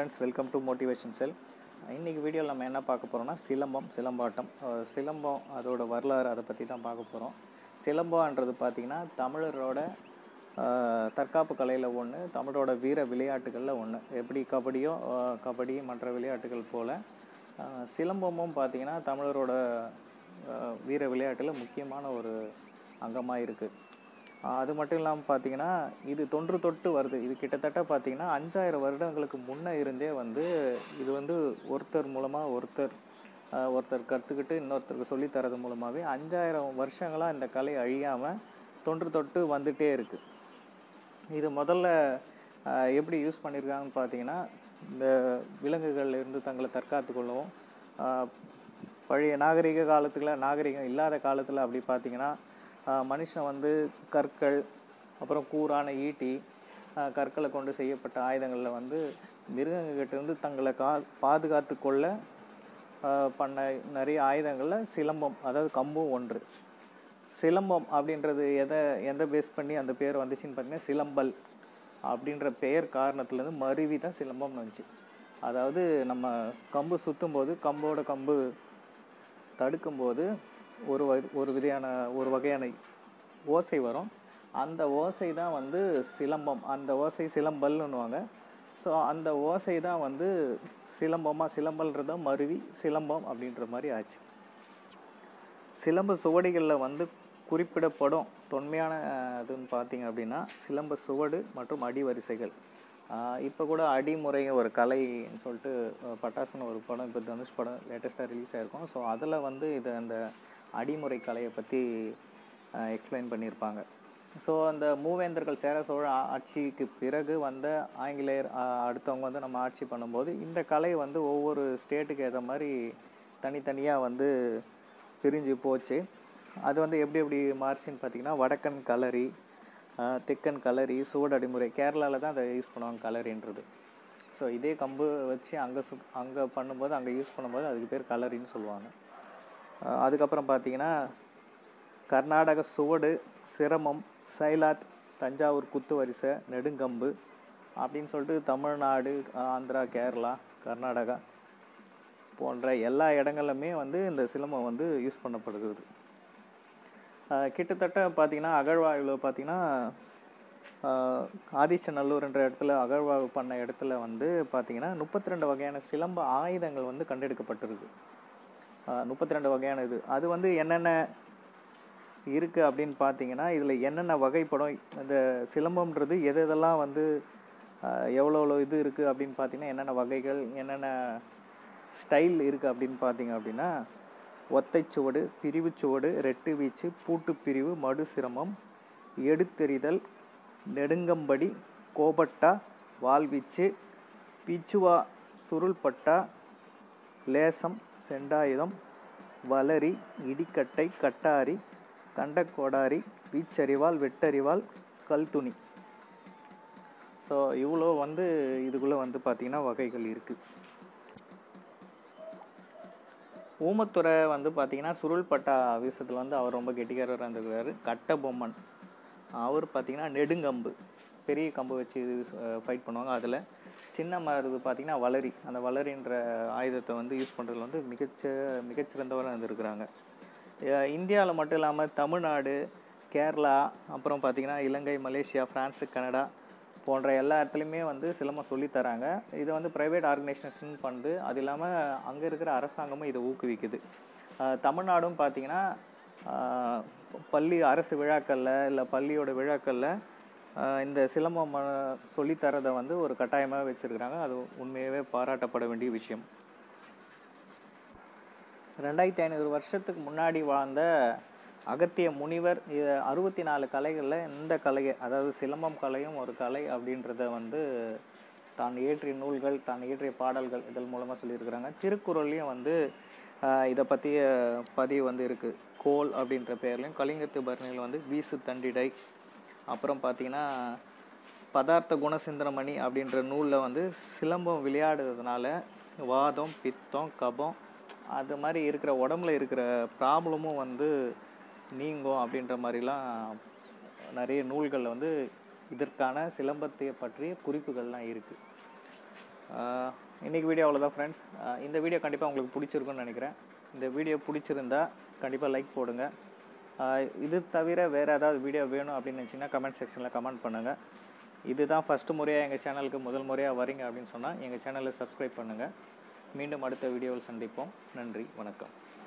friends welcome to motivation cell இன்றைக்கி வீடியோவில் நம்ம என்ன பார்க்க போகிறோம்னா சிலம்பம் சிலம்பாட்டம் அஹ் சிலம்பம் அதோட வரலாறு அதை பற்றி தான் பார்க்க போகிறோம் சிலம்பம்ன்றது பார்த்திங்கன்னா தமிழரோட அஹ், தற்காப்பு கலையில் ஒன்று தமிழரோட வீர விளையாட்டுகளில் ஒன்று எப்படி கபடியோ அஹ், கபடி மற்ற விளையாட்டுகள் போல் அஹ், சிலம்பமும் பார்த்திங்கன்னா தமிழரோட அஹ், வீர விளையாட்டில் முக்கியமான ஒரு அங்கமாக இருக்குது ஆஹ் அது மட்டும் இல்லாமல் பார்த்தீங்கன்னா இது தொன்று தொட்டு வருது இது கிட்டத்தட்ட பார்த்தீங்கன்னா அஞ்சாயிரம் வருடங்களுக்கு முன்னே இருந்தே வந்து இது வந்து ஒருத்தர் மூலமாக ஒருத்தர் ஆஹ் ஒருத்தர் கற்றுக்கிட்டு இன்னொருத்தருக்கு சொல்லித் தரது மூலமாகவே அஞ்சாயிரம் வருஷங்களாக இந்த கலை அழியாமல் தொன்று தொட்டு வந்துட்டே இருக்குது இது முதல்ல ஆஹ் எப்படி யூஸ் பண்ணியிருக்காங்கன்னு பார்த்தீங்கன்னா இந்த விலங்குகள்ல இருந்து தங்களை தற்காத்து கொள்ளவும் ஆஹ் பழைய நாகரிக காலத்துல நாகரிகம் இல்லாத காலத்தில் அப்படி பார்த்தீங்கன்னா ஆஹ் மனுஷன் வந்து கற்கள் அப்புறம் கூரான ஈட்டி ஆஹ் கற்களை கொண்டு செய்யப்பட்ட ஆயுதங்களில் வந்து மிருகங்கள்கிட்ட இருந்து தங்களை கா பாதுகாத்து கொள்ள ஆஹ் பண்ண நிறைய ஆயுதங்களில் சிலம்பம் அதாவது கம்பும் ஒன்று சிலம்பம் அப்படின்றது எதை எந்த பேஸ் பண்ணி அந்த பேர் வந்துச்சுன்னு பார்த்தீங்கன்னா சிலம்பல் அப்படின்ற பெயர் காரணத்துலேருந்து மருவி தான் சிலம்பம்னு வந்துச்சு அதாவது நம்ம கம்பு சுற்றும் போது கம்போட கம்பு தடுக்கும்போது ஒரு வ- ஒரு விதையான ஒரு வகையான ஓசை வரும் அந்த ஓசை தான் வந்து சிலம்பம் அந்த ஓசை சிலம்பல்னுவாங்க ஸோ அந்த ஓசை தான் வந்து சிலம்பமாக சிலம்பல்ன்றத மருவி சிலம்பம் அப்படின்ற மாதிரி ஆச்சு சிலம்ப சுவடிகளில் வந்து குறிப்பிடப்படும் தொன்மையான அஹ், இதுன்னு பார்த்தீங்க அப்படின்னா சிலம்ப சுவடு மற்றும் அடிவரிசைகள் இப்போ கூட அடிமுறை ஒரு கலைன்னு சொல்லிட்டு அஹ், பட்டாசுன்னு ஒரு படம் இப்போ தனுஷ் படம் லேட்டஸ்ட்டாக ரிலீஸ் ஆயிருக்கும் ஸோ அதில் வந்து இது அந்த அடிமுறை கலையை பற்றி எக்ஸ்பிளைன் பண்ணியிருப்பாங்க ஸோ அந்த மூவேந்தர்கள் சேர சோழ ஆ- ஆட்சிக்கு பிறகு வந்த ஆங்கிலேயர் அஹ், அடுத்தவங்க வந்து நம்ம ஆட்சி பண்ணும்போது இந்த கலை வந்து ஒவ்வொரு ஸ்டேட்டுக்கு ஏற்ற மாதிரி தனித்தனியாக வந்து பிரிஞ்சு போச்சு அது வந்து எப்படி எப்படி மாறுச்சுன்னு பார்த்தீங்கன்னா வடக்கன் கலரி ஆஹ் தெக்கன் கலரி சுவடு அடிமுறை கேரளாவில் தான் அதை யூஸ் பண்ணுவாங்க கலரின்றது ஸோ இதே கம்பு வச்சு அங்கே சு அங்கே பண்ணும்போது அங்கே யூஸ் பண்ணும்போது அதுக்கு பேர் கலரின்னு சொல்லுவாங்க ஆஹ் அதுக்கப்புறம் பார்த்தீங்கன்னா கர்நாடக சுவடு சிரமம் சைலாத் தஞ்சாவூர் குத்து வரிசை நெடுங்கம்பு அப்படின்னு சொல்லிட்டு தமிழ்நாடு ஆந்திரா கேரளா கர்நாடகா போன்ற எல்லா இடங்கள்லுமே வந்து இந்த சிலம்பம் வந்து யூஸ் பண்ணப்படுகிறது ஆஹ் கிட்டத்தட்ட பார்த்தீங்கன்னா அகழ்வாய்வில் பார்த்தீங்கன்னா ஆஹ் ஆதிச்சநல்லூர்ன்ற இடத்துல அகழ்வாய்வு பண்ண இடத்துல வந்து பார்த்தீங்கன்னா முப்பத்தி ரெண்டு வகையான சிலம்ப ஆயுதங்கள் வந்து கண்டெடுக்கப்பட்டிருக்கு முப்பத்தி ரெண்டு வகையான இது அது வந்து என்னென்ன இருக்குது அப்படின்னு பார்த்தீங்கன்னா இதில் என்னென்ன வகைப்படும் இந்த சிலம்பம்ன்றது எது எதெல்லாம் வந்து ஆஹ் எவ்வளோ எவ்வளோ இது இருக்குது அப்படின்னு பார்த்தீங்கன்னா என்னென்ன வகைகள் என்னென்ன ஸ்டைல் இருக்குது அப்படின்னு பார்த்தீங்க அப்படின்னா ஒத்தைச்சுவடு பிரிவுச்சுவடு ரெட்டு வீச்சு பூட்டு பிரிவு மடு சிரமம் எடுத்தெறிதல் நெடுங்கம்படி கோபட்டா வாள்வீச்சு பிச்சுவா சுருள்பட்டா லேசம் செண்டாயுதம் வளரி இடிக்கட்டை கட்டாரி கண்டக்கோடாரி வீச்சறிவால் வெட்டறிவால் கல்துணி ஸோ இவ்வளோ வந்து இதுக்குள்ளே வந்து பார்த்திங்கன்னா வகைகள் இருக்குது ஊமத்துறை வந்து பார்த்தீங்கன்னா சுருள்பட்டா வீசத்தில் வந்து அவர் ரொம்ப கெட்டிக்காரராக இருந்திருக்காரு கட்டபொம்மன் அவர் பார்த்தீங்கன்னா நெடுங்கம்பு பெரிய கம்பு வச்சு ஃபைட் பண்ணுவாங்க அதில் சின்ன மருது பார்த்தீங்கன்னா வளரி அந்த வளரின்ற ஆயுதத்தை வந்து யூஸ் பண்ணுறதுல வந்து மிகச்ச மிகச்சிறந்தவராக இருந்திருக்கிறாங்க இந்தியாவில் மட்டும் இல்லாமல் தமிழ்நாடு கேரளா அப்புறம் பார்த்தீங்கன்னா இலங்கை மலேசியா ஃப்ரான்ஸு கனடா போன்ற எல்லா இடத்துலையுமே வந்து சிலம்பம் சொல்லித் தராங்க இதை வந்து ப்ரைவேட் ஆர்கனைசேஷன் பண்ணுது அது இல்லாமல் அங்கே இருக்கிற அரசாங்கமும் இதை ஊக்குவிக்குது ஆஹ் தமிழ்நாடும் பார்த்தீங்கன்னா ஆஹ் பள்ளி அரசு விழாக்களில் இல்லை பள்ளியோட விழாக்களில் ஆஹ் இந்த சிலம்பம் ஆஹ் சொல்லித் தரதை வந்து ஒரு கட்டாயமாக வச்சுருக்கிறாங்க அது உண்மையாகவே பாராட்டப்பட வேண்டிய விஷயம் ரெண்டாயிரத்தி ஐநூறு வருஷத்துக்கு முன்னாடி வாழ்ந்த அகத்திய முனிவர் இ- அறுபத்தி நாலு கலைகளில் இந்த கலையை அதாவது சிலம்பம் கலையும் ஒரு கலை அப்படின்றத வந்து தான் இயற்றிய நூல்கள் தான் இயற்றிய பாடல்கள் இதன் மூலமாக சொல்லியிருக்கிறாங்க திருக்குறள்லையும் வந்து ஆஹ் இதை பற்றிய பதிவு வந்து இருக்குது கோல் அப்படின்ற பேர்லையும் கலிங்கத்து பரணியில் வந்து வீசு தண்டிடை அப்புறம் பார்த்தீங்கன்னா பதார்த்த குணசிந்தனமணி அப்படின்ற நூலில் வந்து சிலம்பம் விளையாடுறதுனால வாதம் பித்தம் கபம் அது மாதிரி இருக்கிற உடம்புல இருக்கிற ப்ராப்ளமும் வந்து நீங்கும் அப்படின்ற மாதிரிலாம் நிறைய நூல்களில் வந்து இதற்கான சிலம்பத்தை பற்றிய குறிப்புகள்லாம் இருக்குது ஆஹ் இன்னைக்கு வீடியோ அவ்வளோதான் ஃப்ரெண்ட்ஸ் இந்த வீடியோ கண்டிப்பாக உங்களுக்கு பிடிச்சிருக்குன்னு நினைக்கிறேன் இந்த வீடியோ பிடிச்சிருந்தா கண்டிப்பாக லைக் போடுங்க ஆஹ் இது தவிர வேறு ஏதாவது வீடியோ வேணும் அப்படின்னு நினச்சிங்கன்னா கமெண்ட் செக்ஷனில் கமெண்ட் பண்ணுங்கள் இதுதான் ஃபஸ்ட்டு முறையாக எங்கள் சேனலுக்கு முதல் முறையாக வரீங்க அப்படின்னு சொன்னால் எங்கள் சேனலை சப்ஸ்கிரைப் பண்ணுங்கள் மீண்டும் அடுத்த வீடியோவில் சந்திப்போம் நன்றி வணக்கம்